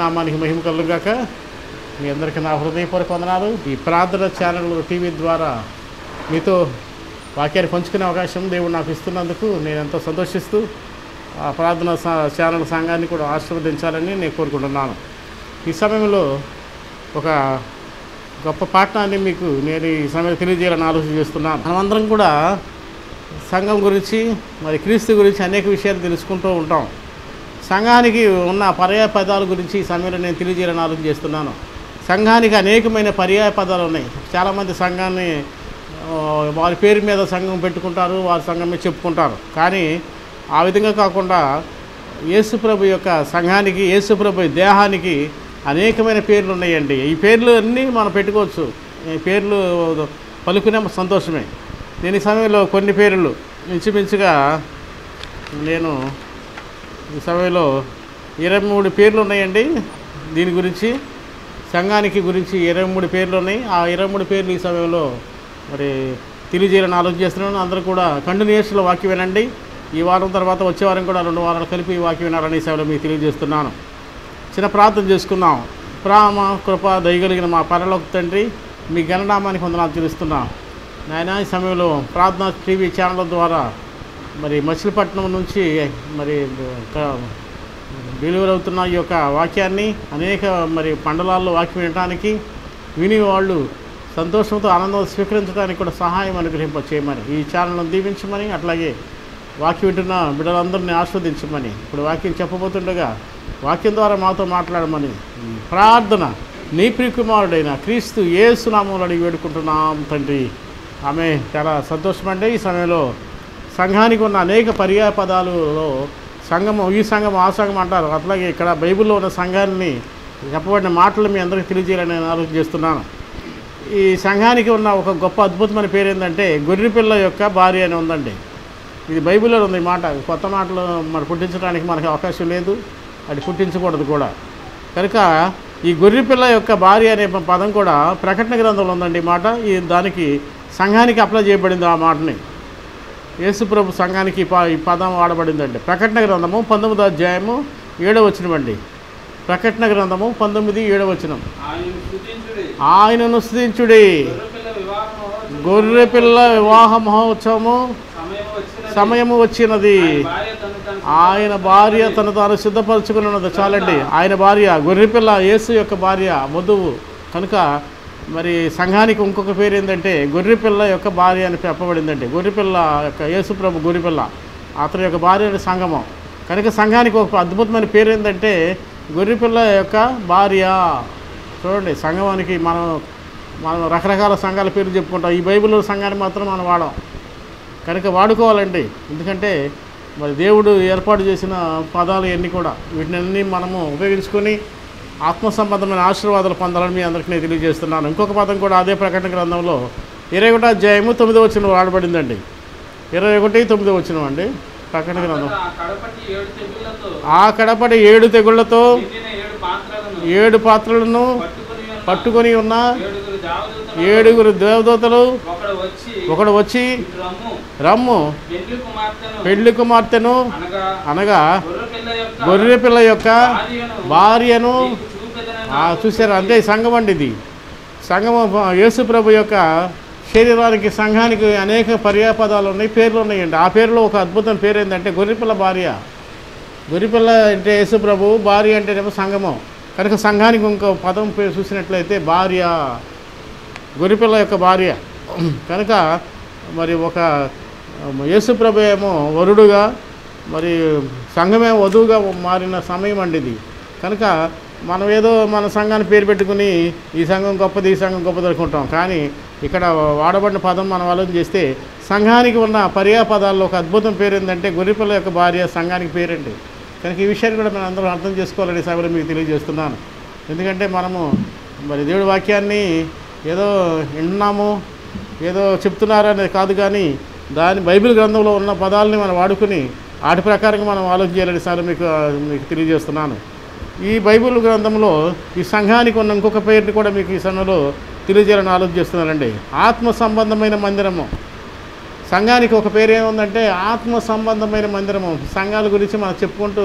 నామానికి మహిమ కలుగాక మీ అందరికీ నా హృదయపూర్వక వందనాలు ఈ ప్రార్థన ఛానల్ టీవీ ద్వారా మీతో వాక్యాన్ని పంచుకునే అవకాశం దేవుడు నాకు ఇస్తున్నందుకు నేను ఎంతో సంతోషిస్తూ ఆ ప్రార్థన స- ఛానల్ సంఘాన్ని కూడా ఆశీర్వదించాలని నేను కోరుకుంటున్నాను ఈ సమయంలో ఒక గొప్ప పాఠాన్ని మీకు నేను ఈ సమయంలో తెలియజేయాలని ఆలోచన చేస్తున్నాను మనమందరం కూడా సంఘం గురించి మరి క్రీస్తు గురించి అనేక విషయాలు తెలుసుకుంటూ ఉంటాం సంఘానికి ఉన్న పర్యాయ పదాల గురించి ఈ సమయంలో నేను తెలియజేయాలని ఆలోచన చేస్తున్నాను సంఘానికి అనేకమైన పర్యాయ పదాలు ఉన్నాయి చాలామంది సంఘాన్ని ఆ, వారి పేరు మీద సంఘం పెట్టుకుంటారు వారి సంఘం మీద చెప్పుకుంటారు కానీ ఆ విధంగా కాకుండా యేసుప్రభు యొక్క సంఘానికి యేసుప్రభు దేహానికి అనేకమైన పేర్లు ఉన్నాయండి ఈ పేర్లు అన్నీ మనం పెట్టుకోవచ్చు ఈ పేర్లు పలుకునే సంతోషమే నేను ఈ సమయంలో కొన్ని పేర్లు ఇంచుమించుగా నేను ఈ సమయంలో ఇరవై మూడు పేర్లు ఉన్నాయండి దీని గురించి సంఘానికి గురించి ఇరవై మూడు పేర్లు ఉన్నాయి ఆ ఇరవై మూడు పేర్లు ఈ సమయంలో మరి తెలియజేయాలని ఆలోచన చేస్తున్నాను అందరూ కూడా కంటిన్యూస్లో వాక్యం వినండి ఈ వారం తర్వాత వచ్చే వారం కూడా రెండు వారాలు కలిపి ఈ వాక్యం వినాలని ఈ సమయంలో మీకు తెలియజేస్తున్నాను చిన్న ప్రార్థన చేసుకుందాం ప్రామ కృప దయగలిగిన మా పరలోక తండ్రి మీ గణనామానికి వందనాలు తెలుస్తున్నాం నాయన ఈ సమయంలో ప్రార్థన టీవీ ఛానల్ ద్వారా మరి మచిలీపట్నం నుంచి మరి క- డెలివరీ అవుతున్న ఈ యొక్క వాక్యాన్ని అనేక మరి మండలాల్లో వాక్యం వినడానికి విని వాళ్ళు సంతోషంతో ఆనందం స్వీకరించడానికి కూడా సహాయం అనుగ్రహింప చేయమని ఈ ఛానల్ను దీవించమని అట్లాగే వాక్యం వింటున్న బిడ్డలందరినీ ఆస్వాదించమని ఇప్పుడు వాక్యం చెప్పబోతుండగా వాక్యం ద్వారా మాతో మాట్లాడమని ప్రార్థన నీ ప్రియకుమారుడైన క్రీస్తు ఏ సునామంలో అడిగి వేడుకుంటున్నాం తండ్రి ఆమె చాలా సంతోషమండి ఈ సమయంలో సంఘానికి ఉన్న అనేక పర్యాయ పదాలలో సంఘం ఈ సంఘం ఆ సంఘం అంటారు అట్లాగే ఇక్కడ బైబిల్లో ఉన్న సంఘాన్ని చెప్పబడిన మాటలు మీ అందరికీ తెలియజేయాలని నేను ఆలోచన చేస్తున్నాను ఈ సంఘానికి ఉన్న ఒక గొప్ప అద్భుతమైన పేరు ఏంటంటే గొర్రెపిల్ల యొక్క భార్య అని ఉందండి ఇది బైబిల్లో ఉంది ఈ మాట కొత్త మాటలు మరి పుట్టించడానికి మనకి అవకాశం లేదు అది పుట్టించకూడదు కూడా కనుక ఈ గొర్రెపిల్ల యొక్క భార్య అనే పదం కూడా ప్రకటన గ్రంథంలో ఉందండి ఈ మాట ఈ దానికి సంఘానికి అప్లై చేయబడింది ఆ మాటని యేసుప్రభు సంఘానికి ఈ ప- ఈ పదం వాడబడిందండి ప్రకటన గ్రంథము పంతొమ్మిదో అధ్యాయము ఏడవ వచనమండి ప్రకటన గ్రంథము పంతొమ్మిది ఏడవ వచనం ఆయన స్తుతించుడి ఆయనను స్థుతించుడి గొర్రెపిల్ల వివాహ మహోత్సవం గొర్రెపిల్ల వివాహ మహోత్సవము సమయం వచ్చినది. సమయము వచ్చినది ఆయన భార్య తను తను ఆయన భార్య తను తాను సిద్ధపరచుకున్నది చాలండి ఆయన భార్య గొర్రెపిల్ల యేసు యొక్క భార్య వధువు కనుక మరి సంఘానికి ఇంకొక పేరు ఏంటంటే గొర్రెపిల్ల యొక్క భార్య అని చెప్పబడిందండి గొర్రెపిల్ల యొక్క యేసుప్రభు గొర్రెపిల్ల అతని యొక్క భార్య అనే సంఘము కనుక సంఘానికి ఒక అద్భుతమైన పేరు ఏంటంటే గొర్రెపిల్ల యొక్క భార్య చూడండి సంఘానికి మనం మనం రకరకాల సంఘాల పేర్లు చెప్పుకుంటాం ఈ బైబిల్ సంఘాన్ని మాత్రం మనం వాడం కనుక వాడుకోవాలండి ఎందుకంటే మరి దేవుడు ఏర్పాటు చేసిన పదాలు ఇవన్నీ కూడా వీటిని మనము ఉపయోగించుకొని ఆత్మ సంబంధమైన ఆశీర్వాదాలు పొందాలని మీ అందరికీ నేను తెలియజేస్తున్నాను ఇంకొక పదం కూడా అదే ప్రకటన గ్రంథంలో ఇరవై ఒకటో అధ్యాయము తొమ్మిదో వచ్చిన వాడబడిందండి ఇరవై ఒకటి తొమ్మిదో వచ్చిన అండి ప్రకటన గ్రంథం ఆ కడపటి ఏడు తెగుళ్లతో ఆ కడపడి ఏడు తెగుళ్లతో నిండిన ఏడు పాత్రలను ఏడు పాత్రలను పట్టుకుని ఉన్న పట్టుకొని ఉన్న ఏడుగురు దేవదూతలు ఏడుగురు దేవదూతలు ఒకడు వచ్చి ఒకడు వచ్చి ఇటు రమ్ము రమ్ము పెండ్లి కుమార్తెను పెళ్లి కుమార్తెను అనగా అనగా గొర్రెపిల్ల యొక్క గొర్రె పిల్ల యొక్క భార్యను భార్యను నీకు చూపెదనని ఆ, చూశారు అంతే ఈ సంఘం అండి ఇది సంఘం యేసు ప్రభు యొక్క శరీరానికి సంఘానికి అనేక పర్యాపదాలు ఉన్నాయి పేర్లు ఉన్నాయండి ఆ పేరులో ఒక అద్భుతమైన పేరు ఏంటంటే గొర్రెపిల్ల భార్య గొర్రెపిల్ల అంటే యేసు ప్రభు భార్య అంటేనేమో సంఘము కనుక సంఘానికి ఇంకో పదం పేరు చూసినట్లయితే భార్య గొర్రెపిల్ల యొక్క భార్య కనుక మరి ఒక యేసుప్రభు ఏమో వరుడుగా మరి సంఘమే వధువుగా మారిన సమయం అండి ఇది కనుక మనం ఏదో మన సంఘాన్ని పేరు పెట్టుకుని ఈ సంఘం గొప్పది ఈ సంఘం గొప్పది అనుకుంటాం కానీ ఇక్కడ వాడబడిన పదం మనం ఆలోచన చేస్తే సంఘానికి ఉన్న పర్యాయ పదాల్లో ఒక అద్భుతం పేరు ఏంటంటే గొర్రెపిల్ల యొక్క భార్య సంఘానికి పేరండి కనుక ఈ విషయాన్ని కూడా మనం అందరం అర్థం చేసుకోవాలని ఈ సభలో మీకు తెలియజేస్తున్నాను ఎందుకంటే మనము మరి దేవుడి వాక్యాన్ని ఏదో వింటున్నాము ఏదో చెప్తున్నారు అనేది కాదు కానీ దాని బైబిల్ గ్రంథంలో ఉన్న పదాలని మనం వాడుకుని వాటి ప్రకారంగా మనం ఆలోచన చేయాలని సార్ మీకు మీకు తెలియజేస్తున్నాను ఈ బైబిల్ గ్రంథంలో ఈ సంఘానికి ఉన్న ఇంకొక పేరుని కూడా మీకు ఈ సమయంలో తెలియజేయాలని ఆలోచన చేస్తున్నానండి ఆత్మ సంబంధమైన మందిరము సంఘానికి ఒక పేరు ఏముందంటే ఆత్మ సంబంధమైన మందిరము సంఘాల గురించి మనం చెప్పుకుంటూ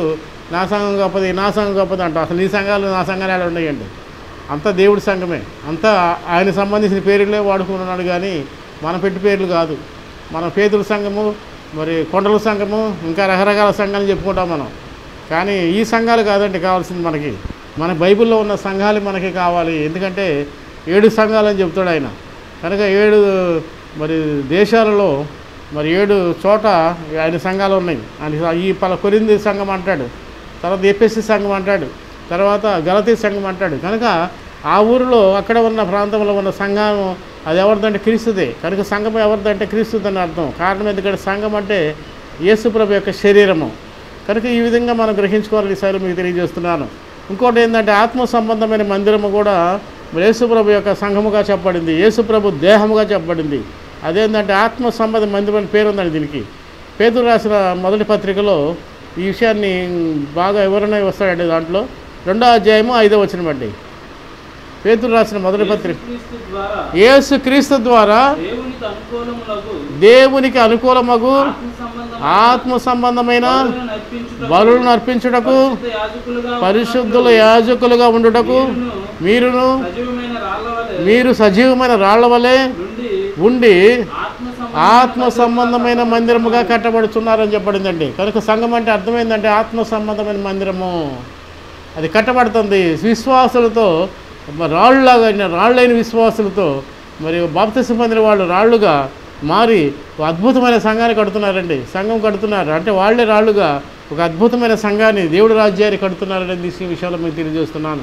నా సంఘం గొప్పది నా సంఘం గొప్పది అంటాం అసలు నీ సంఘాలు నా సంఘాలు ఎలా ఉన్నాయండి అంతా దేవుడి సంఘమే అంతా ఆయన సంబంధించిన పేర్లే వాడుకున్నాడు కానీ మన పెట్టి పేర్లు కాదు మన పేదల సంఘము మరి కొండల సంఘము ఇంకా రకరకాల సంఘాలు చెప్పుకుంటాం మనం కానీ ఈ సంఘాలు కాదండి కావాల్సింది మనకి మన బైబిల్లో ఉన్న సంఘాలు మనకి కావాలి ఎందుకంటే ఏడు సంఘాలు అని చెప్తాడు ఆయన కనుక ఏడు మరి దేశాలలో మరి ఏడు చోట ఆయన సంఘాలు ఉన్నాయి ఆయన ఈ పల కొరింది సంఘం అంటాడు తర్వాత ఎపిఎస్సి సంఘం అంటాడు తర్వాత గలతీ సంఘం అంటాడు కనుక ఆ ఊరిలో అక్కడ ఉన్న ప్రాంతంలో ఉన్న సంఘం అది ఎవరిదంటే క్రీస్తుదే కనుక సంఘం ఎవరిదంటే క్రీస్తుదని అర్థం కారణం ఎందుకంటే సంఘం అంటే యేసుప్రభు యొక్క శరీరము కనుక ఈ విధంగా మనం గ్రహించుకోవాలి ఈసారి మీకు తెలియజేస్తున్నాను ఇంకోటి ఏంటంటే ఆత్మ సంబంధమైన మందిరము కూడా యేసుప్రభు యొక్క సంఘముగా చెప్పబడింది యేసుప్రభు దేహముగా చెప్పబడింది అదేంటంటే ఆత్మ సంబంధ మందిరం అని పేరు ఉందండి దీనికి పేదలు రాసిన మొదటి పత్రికలో ఈ విషయాన్ని బాగా వివరణ వస్తాడండి దాంట్లో రెండో అధ్యాయము ఐదో వచ్చిన బట్టి పేతురు రాసిన మొదటి పత్రిక యేసుక్రీస్తు ద్వారా యేసు క్రీస్తు ద్వారా దేవునికి అనుకూలములకు దేవునికి అనుకూలమగు ఆత్మ సంబంధమైన ఆత్మ సంబంధమైన బలులను నర్పించుటకు బలులను అర్పించుటకు పరిశుద్ధ యాజకులుగా పరిశుద్ధుల యాజకులుగా ఉండుటకు మీరును మీరును సజీవమైన రాళ్ల వలె మీరు సజీవమైన రాళ్ల వలె నుండి ఉండి ఆత్మ ఆత్మ సంబంధమైన మందిరముగా కట్టబడుతున్నారని చెప్పబడిందండి కనుక సంఘం అంటే అర్థమైందంటే ఆత్మ సంబంధమైన మందిరము అది కట్టబడుతుంది విశ్వాసులతో మరి రాళ్ళలాగా రాళ్ళైన విశ్వాసులతో మరి బాప్తిసం పొందిన వాళ్ళు రాళ్ళుగా మారి ఒక అద్భుతమైన సంఘాన్ని కడుతున్నారండి సంఘం కడుతున్నారు అంటే వాళ్ళే రాళ్ళుగా ఒక అద్భుతమైన సంఘాన్ని దేవుడి రాజ్యాన్ని కడుతున్నారని ఈ విషయాలు మీకు తెలియజేస్తున్నాను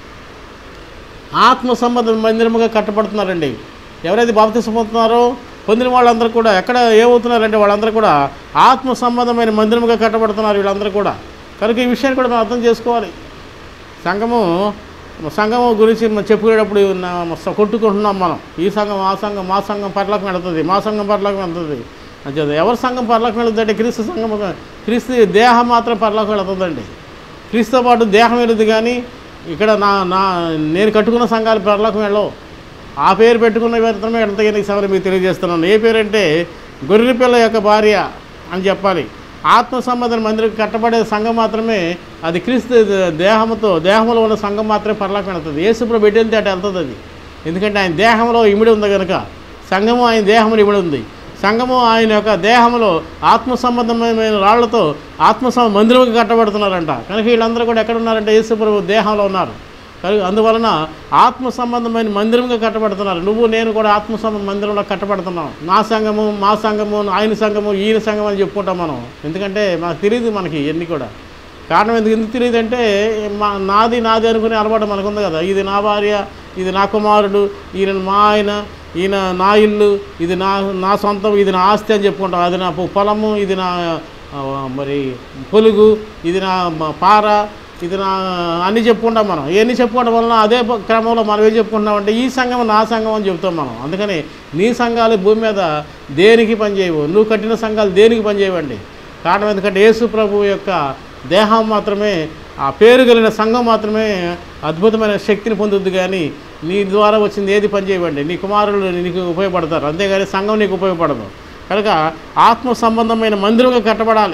ఆత్మ సంబంధ మందిరముగా కట్టబడుతున్నారండి ఎవరైతే బాప్తిసం పొందుతున్నారో పొందిన వాళ్ళందరూ కూడా ఎక్కడ ఏమవుతున్నారంటే వాళ్ళందరూ కూడా ఆత్మ సంబంధమైన మందిరముగా కట్టబడుతున్నారు వీళ్ళందరూ కూడా కనుక ఈ విషయాన్ని కూడా మనం అర్థం చేసుకోవాలి సంఘము సంఘము గురించి మనం చెప్పుకునేటప్పుడు నా- స- కొట్టుకుంటున్నాం మనం ఈ సంఘం ఆ సంఘం మా సంఘం పర్లోకం వెళుతుంది మా సంఘం పర్లోకం వెళ్తుంది అంతే ఎవరి సంఘం పర్లోకం వెళుతుందంటే క్రీస్తు సంఘం క్రీస్తు దేహం మాత్రం పర్లోకం వెళుతుందండి క్రీస్తుతో పాటు దేహం వెళుతుంది కానీ ఇక్కడ నా నా నేను కట్టుకున్న సంఘాలు పర్లోకం వెళ్ళవు ఆ పేరు పెట్టుకున్న మాత్రమే వెళ్తాయని ఈ సభలో మీకు తెలియజేస్తున్నాను ఏ పేరు అంటే గొర్రెపిల్ల యొక్క భార్య అని చెప్పాలి ఆత్మ సంబంధం మందిరం కట్టబడే సంఘం మాత్రమే అది క్రీస్తు దేహంతో దేహంలో ఉన్న సంఘం మాత్రమే పర్లోకం వెళ్తుంది యేసుప్రభు ఎటు వెళ్తే అటు వెళ్తుంది అది ఎందుకంటే ఆయన దేహంలో ఇమిడి ఉంది కనుక సంఘము ఆయన దేహంలో ఇమిడి ఉంది సంఘము ఆయన యొక్క దేహంలో ఆత్మ సంబంధమైన రాళ్లతో ఆత్మ సం- మందిరంగా కట్టబడుతున్నారంట కనుక వీళ్ళందరూ కూడా ఎక్కడ ఉన్నారంటే యేసుప్రభు దేహంలో ఉన్నారు కనుక అందువలన ఆత్మ సంబంధమైన మందిరంగా కట్టబడుతున్నారు నువ్వు నేను కూడా ఆత్మ సంబంధ మందిరంలో కట్టబడుతున్నాం నా సంఘము మా సంఘము ఆయన సంఘము ఈయన సంఘం అని చెప్పుకుంటాం మనం ఎందుకంటే మనకు తెలియదు మనకి ఎన్ని కూడా కారణం ఎందుకు ఎందుకు తెలియదు అంటే మా నాది నాది అనుకునే అలవాటు మనకుంది కదా ఇది నా భార్య ఇది నా కుమారుడు ఈయన మా ఆయన ఈయన నా ఇల్లు ఇది నా నా సొంతం ఇది నా ఆస్తి అని చెప్పుకుంటాం అది నా పొ- పొలము ఇది నా ఆ, మరి పొలుగు ఇది నా మ- పార ఇది నా అన్నీ చెప్పుకుంటాం మనం ఇవన్నీ చెప్పుకోవడం వలన అదే ప- క్రమంలో మనం ఏం చెప్పుకుంటామంటే ఈ సంఘం నా సంఘం అని చెప్తాం మనం అందుకని నీ సంఘాలు భూమి మీద దేనికి పనిచేయవు నువ్వు కట్టిన సంఘాలు దేనికి పనిచేయవండి కారణం ఎందుకంటే యేసు ప్రభు యొక్క దేహం మాత్రమే ఆ పేరు కలిగిన సంఘం మాత్రమే అద్భుతమైన శక్తిని పొందుద్ది కానీ నీ ద్వారా వచ్చింది ఏది పనిచేయవండి నీ కుమారులు నీకు ఉపయోగపడతారు అంతేగాని సంఘం నీకు ఉపయోగపడదు కనుక ఆత్మ సంబంధమైన మందిరంగా కట్టబడాలి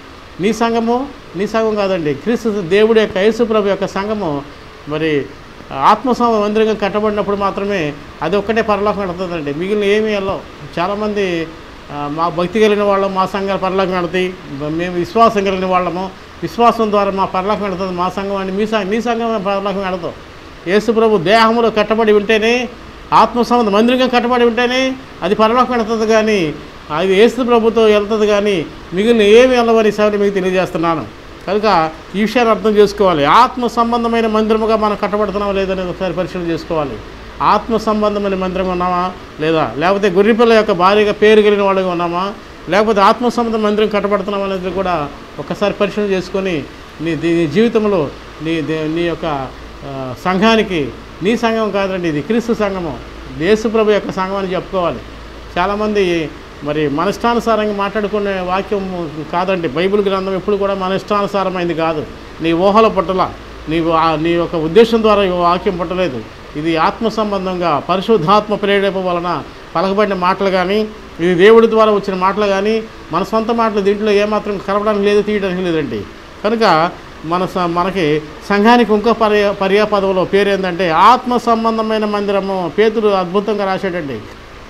నీ సంఘము నీ సంఘం కాదండి క్రీస్తు దేవుడి యొక్క యేసుప్రభు యొక్క సంఘము మరి ఆత్మ సం- మందిరంగా కట్టబడినప్పుడు మాత్రమే అది ఒక్కటే పరలోకం నడుతుందండి మిగిలిన ఏమీ వెళ్ళవు చాలామంది ఆ, మా భక్తి కలిగిన వాళ్ళం మా సంఘాలు పరలోకం నడుతాయి మేము విశ్వాసం కలిగిన వాళ్ళము విశ్వాసం ద్వారా మా పరలోకం నడుతుంది మా సంఘం అని మీ సంఘం నీ సంఘం పరలోకం నడతావు యేసుప్రభు దేహంలో కట్టబడి ఉంటేనే ఆత్మ సంబంధం మందిరంగా కట్టబడి ఉంటేనే అది పరలోకం వెళుతుంది కానీ అది యేసు ప్రభుతో వెళ్తుంది కానీ మిగిలిన ఏమి వెళ్ళవని సరే మీకు తెలియజేస్తున్నాను కనుక ఈ విషయాన్ని అర్థం చేసుకోవాలి ఆత్మ సంబంధమైన మందిరముగా మనం కట్టబడుతున్నామా లేదనేది ఒకసారి పరిశీలన చేసుకోవాలి ఆత్మ సంబంధమైన మందిరం ఉన్నామా లేదా లేకపోతే గొర్రెపిల్ల యొక్క భార్యగా పేరు కలిగిన వాళ్ళగా ఉన్నామా లేకపోతే ఆత్మ సంబంధ మందిరం కట్టబడుతున్నామా అనేది కూడా ఒకసారి పరిశీలన చేసుకొని నీ నీ జీవితంలో నీ దే- నీ యొక్క ఆ, సంఘానికి నీ సంఘం కాదండి ఇది క్రీస్తు సంఘము యేసుప్రభు యొక్క సంఘం అని చెప్పుకోవాలి చాలామంది మరి మన ఇష్టానుసారంగా మాట్లాడుకునే వాక్యం కాదండి బైబిల్ గ్రంథం ఎప్పుడు కూడా మన ఇష్టానుసారమైంది కాదు నీ ఊహల పుట్టల నీవు ఆ- నీ యొక్క ఉద్దేశం ద్వారా ఈ వాక్యం పుట్టలేదు ఇది ఆత్మ సంబంధంగా పరిశుద్ధాత్మ ప్రేరేప వలన పలకబడిన మాటలు కానీ ఇది దేవుడి ద్వారా వచ్చిన మాటలు కానీ మన సొంత మాటలు దీంట్లో ఏమాత్రం కలపడానికి లేదు తీయడానికి లేదండి కనుక మన స- మనకి సంఘానికి ఇంకో పర్య పర్యాపదంలో పేరు ఏంటంటే ఆత్మ సంబంధమైన మందిరము పేతుడు అద్భుతంగా రాశాడండి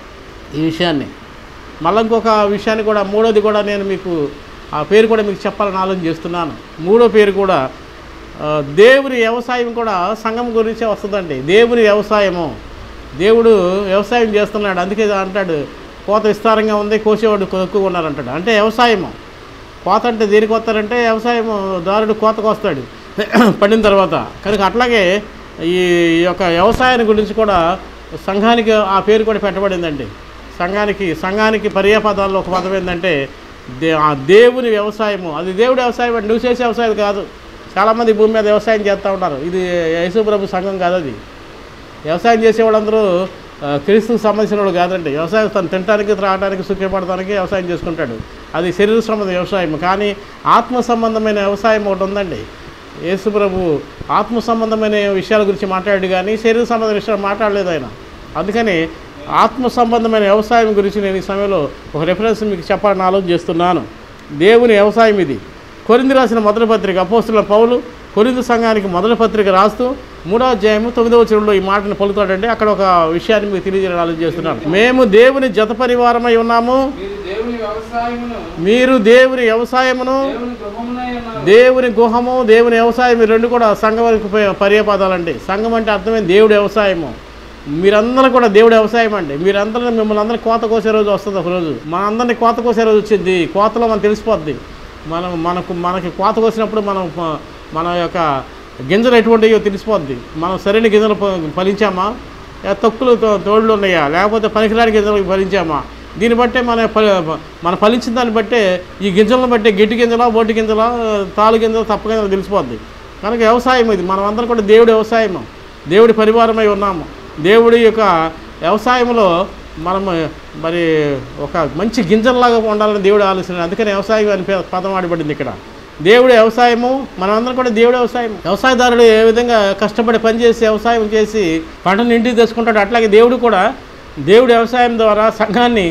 ఈ విషయాన్ని మళ్ళీ ఇంకొక విషయాన్ని కూడా మూడోది కూడా నేను మీకు ఆ పేరు కూడా మీకు చెప్పాలని ఆలోచన చేస్తున్నాను మూడో పేరు కూడా ఆ, దేవుని వ్యవసాయం కూడా సంఘం గురించే వస్తుందండి దేవుని వ్యవసాయము దేవుడు వ్యవసాయం చేస్తున్నాడు అందుకే అంటాడు కోత విస్తారంగా ఉంది కోసేవాడు ఎక్కువ ఉన్నారంటాడు అంటే వ్యవసాయము కోత అంటే దేనికి వస్తారంటే వ్యవసాయం దారుడు కోతకు వస్తాడు పడిన తర్వాత కనుక అట్లాగే ఈ యొక్క వ్యవసాయాన్ని గురించి కూడా సంఘానికి ఆ పేరు కూడా పెట్టబడిందండి సంఘానికి సంఘానికి పర్యాపదాల్లో ఒక పదం ఏంటంటే దే ఆ దేవుని వ్యవసాయము అది దేవుడి వ్యవసాయం అంటే నువ్వు చేసే వ్యవసాయం కాదు చాలామంది భూమి మీద వ్యవసాయం చేస్తూ ఉంటారు ఇది యేసుప్రభు సంఘం కాదు అది వ్యవసాయం చేసేవాళ్ళందరూ ఆ, క్రీస్తుకు సంబంధించిన వాళ్ళు కాదండి వ్యవసాయం తను తినడానికి త్రాగడానికి సుఖపడటానికి వ్యవసాయం చేసుకుంటాడు అది శరీర సంబంధ వ్యవసాయం కానీ ఆత్మ సంబంధమైన వ్యవసాయం ఒకటి ఉందండి యేసుప్రభు ఆత్మ సంబంధమైన విషయాల గురించి మాట్లాడాడు కానీ శరీర సంబంధ విషయాలు మాట్లాడలేదు ఆయన అందుకని ఆత్మ సంబంధమైన వ్యవసాయం గురించి నేను ఈ సమయంలో ఒక రెఫరెన్స్ మీకు చెప్పాలని ఆలోచన చేస్తున్నాను దేవుని వ్యవసాయం ఇది కొరింది రాసిన మొదటి పత్రిక అపోస్తుల పౌలు కొరింది సంఘానికి మొదటి పత్రిక రాస్తూ మూడో అధ్యాయము తొమ్మిదవ చెరువులో ఈ మాటను పలుకుతాడంటే అక్కడ ఒక విషయాన్ని మీకు తెలియజేయాలని ఆలోచన చేస్తున్నాను మేము దేవుని జత పరివారమై ఉన్నాము మీరు దేవుని వ్యవసాయమును మీరు దేవుని వ్యవసాయమును దేవుని గృహమునై ఉన్నారు దేవుని గుహము దేవుని వ్యవసాయం ఈ రెండు కూడా సంఘానికి ప- పర్యాపదాలండి సంఘం అంటే అర్థమైన దేవుడి వ్యవసాయము మీరందరూ కూడా దేవుడి వ్యవసాయం అండి మీరందరూ మిమ్మల్ని అందరినీ కోత కోసే రోజు వస్తుంది ఒక రోజు మన అందరినీ కోత కోసే రోజు వచ్చింది కోతలో మనం తెలిసిపోద్ది మనం మనకు మనకి కోత కోసినప్పుడు మనం ప- మన యొక్క గింజలు ఎటువంటివో తెలిసిపోద్ది మనం సరైన గింజలు ప- ఫలించామా లేదా తొక్కులు తో- తోళ్ళు ఉన్నాయా లేకపోతే పనికిరాని గింజలు ఫలించామా దీన్ని బట్టే మన ఫ- మన ఫలించిన దాన్ని బట్టే ఈ గింజలను బట్టే గట్టి గింజలా బొట్టి గింజలా తాలు గింజలు తప్ప గింజలు తెలిసిపోద్ది కనుక వ్యవసాయం ఇది మనం అందరం కూడా దేవుడి వ్యవసాయము దేవుడి పరివారమై ఉన్నాము దేవుడి యొక్క వ్యవసాయంలో మనము మరి ఒక మంచి గింజల్లాగా ఉండాలని దేవుడు ఆలోచన అందుకని వ్యవసాయం అని పే- పదం ఆడబడింది ఇక్కడ దేవుడి వ్యవసాయము మనమందరం కూడా దేవుడి వ్యవసాయం వ్యవసాయదారుడు ఏ విధంగా కష్టపడి పనిచేసి వ్యవసాయం చేసి పంటను ఇంటికి తెచ్చుకుంటాడు అట్లాగే దేవుడు కూడా దేవుడి వ్యవసాయం ద్వారా సంఘాన్ని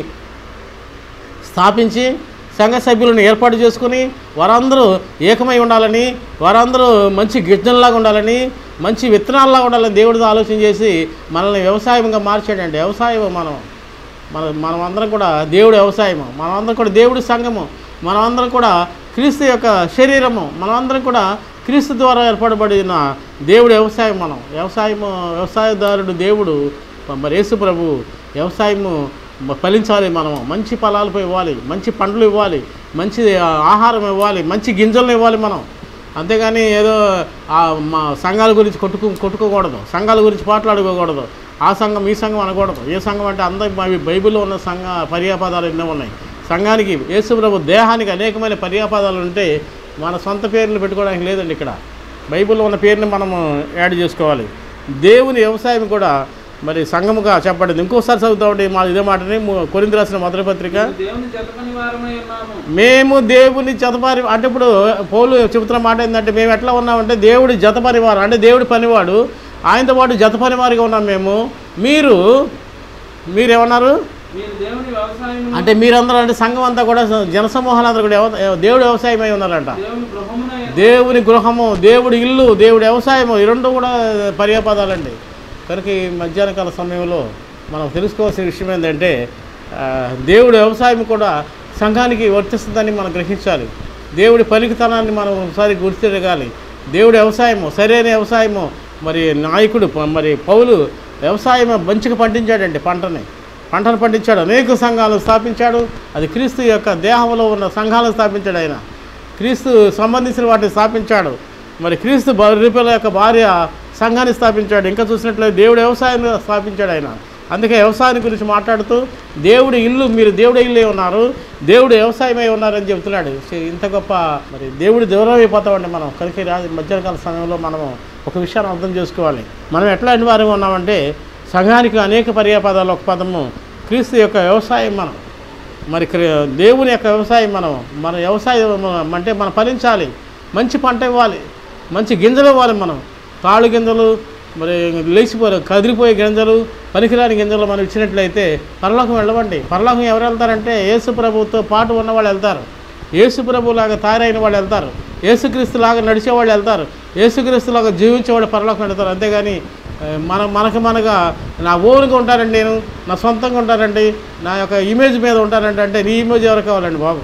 స్థాపించి సంఘ సభ్యులను ఏర్పాటు చేసుకుని వారందరూ ఏకమై ఉండాలని వారందరూ మంచి గిజ్జంలాగా ఉండాలని మంచి విత్తనాల్లాగా ఉండాలని దేవుడితో ఆలోచన చేసి మనల్ని వ్యవసాయంగా మార్చాడండి వ్యవసాయం మనం మన మనం అందరం కూడా దేవుడి వ్యవసాయము మనమందరం కూడా దేవుడి సంఘము మనమందరం కూడా క్రీస్తు యొక్క శరీరము మనమందరం కూడా క్రీస్తు ద్వారా ఏర్పడబడిన దేవుడి వ్యవసాయం మనం వ్యవసాయము వ్యవసాయదారుడు దేవుడు మరి యేసు ప్రభు వ్యవసాయము మ- ఫలించాలి మనం మంచి ఫలాలు ఇవ్వాలి మంచి పండ్లు ఇవ్వాలి మంచి ఆ, ఆహారం ఇవ్వాలి మంచి గింజలను ఇవ్వాలి మనం అంతేగాని ఏదో ఆ మా సంఘాల గురించి కొట్టుకు కొట్టుకోకూడదు సంఘాల గురించి మాట్లాడుకోకూడదు ఆ సంఘం ఈ సంఘం అనకూడదు ఏ సంఘం అంటే అందరి అవి బైబిల్లో ఉన్న సంఘ పర్యాపదాలు ఎన్నో ఉన్నాయి సంఘానికి యేసుప్రభు దేహానికి అనేకమైన పర్యాపదాలు ఉంటే మన సొంత పేర్లు పెట్టుకోవడానికి లేదండి ఇక్కడ బైబిల్లో ఉన్న పేరుని మనము యాడ్ చేసుకోవాలి దేవుని వ్యవసాయం కూడా మరి సంఘముగా చెప్పబడింది ఇంకోసారి చదువుతామండి మా ఇదే మాటని ము- కొరింథీ రాసిన మొదటి పత్రిక మీరు దేవుని జత పని వారమై ఉన్నాము మేము దేవుని జతపరి అంటే ఇప్పుడు పౌలు చెబుతున్న మాట ఏంటంటే మేము ఎట్లా ఉన్నామంటే దేవుడి జత పరివారం అంటే దేవుడి పనివాడు ఆయనతో పాటు జత పనివారిగా ఉన్నాం మేము మీరు మీరేమన్నారు మీరు దేవుని వ్యవసాయం అంటే మీరందరూ అంటే సంఘం అంతా కూడా జనసమూహాలందరూ కూడా ఎవ- దేవుడి వ్యవసాయమై ఉన్నారంట దేవుని గృహమునై దేవుని గృహము దేవుడి ఇల్లు దేవుడి వ్యవసాయము ఈ రెండు కూడా పర్యాపదాలండి కనుక ఈ మధ్యాహ్న కాల సమయంలో మనం తెలుసుకోవాల్సిన విషయం ఏంటంటే ఆ, దేవుడి వ్యవసాయం కూడా సంఘానికి వర్తిస్తుందని మనం గ్రహించాలి దేవుడి పలికితనాన్ని మనం ఒకసారి గుర్తిరగాలి దేవుడి వ్యవసాయము సరైన వ్యవసాయము మరి నాయకుడు ప- మరి పౌలు వ్యవసాయం మంచిగా పండించాడండి పంటని పంటను పండించాడు అనేక సంఘాలను స్థాపించాడు అది క్రీస్తు యొక్క దేహంలో ఉన్న సంఘాలను స్థాపించాడు ఆయన క్రీస్తు సంబంధించిన వాటిని స్థాపించాడు మరి క్రీస్తు బరిపిల యొక్క భార్య సంఘాన్ని స్థాపించాడు ఇంకా చూసినట్లయితే దేవుడు వ్యవసాయాన్ని స్థాపించాడు ఆయన అందుకే వ్యవసాయం గురించి మాట్లాడుతూ దేవుడి ఇల్లు మీరు దేవుడి ఇల్లే ఉన్నారు దేవుడు వ్యవసాయమై ఉన్నారని చెబుతున్నాడు ఛీ, ఇంత గొప్ప మరి దేవుడి దూరం అయిపోతామండి మనం కనుక రాజు మధ్యాహ్నకాల సమయంలో మనం ఒక విషయాన్ని అర్థం చేసుకోవాలి మనం ఎట్లా అనివార్యంగా ఉన్నామంటే సంఘానికి అనేక పర్యాపదాలు ఒక పదము క్రీస్తు యొక్క వ్యవసాయం మనం మరి క్రి- దేవుని యొక్క వ్యవసాయం మనం మన వ్యవసాయం అంటే మనం ఫలించాలి మంచి పంట ఇవ్వాలి మంచి గింజలు ఇవ్వాలి మనం తాళ్ళు గింజలు మరి లేచిపోయే కదిలిపోయే గింజలు పనికిరాని గింజలు మనం ఇచ్చినట్లయితే పరలోకం వెళ్ళవండి పరలోకం ఎవరు వెళ్తారంటే యేసు ప్రభుతో పాటు ఉన్న వాళ్ళు వెళ్తారు యేసు ప్రభులాగా తయారైన వాళ్ళు వెళ్తారు యేసుక్రీస్తులాగా నడిచే వాళ్ళు వెళ్తారు యేసుక్రీస్తులాగా జీవించేవాడు పరలోకం వెళ్తారు అంతేగాని ఆ, మన మనకు మనగా నా ఓన్గా ఉంటానండి నేను నా సొంతంగా ఉంటానండి నా యొక్క ఇమేజ్ మీద ఉంటానండి అంటే నీ ఇమేజ్ ఎవరు కావాలండి బాబు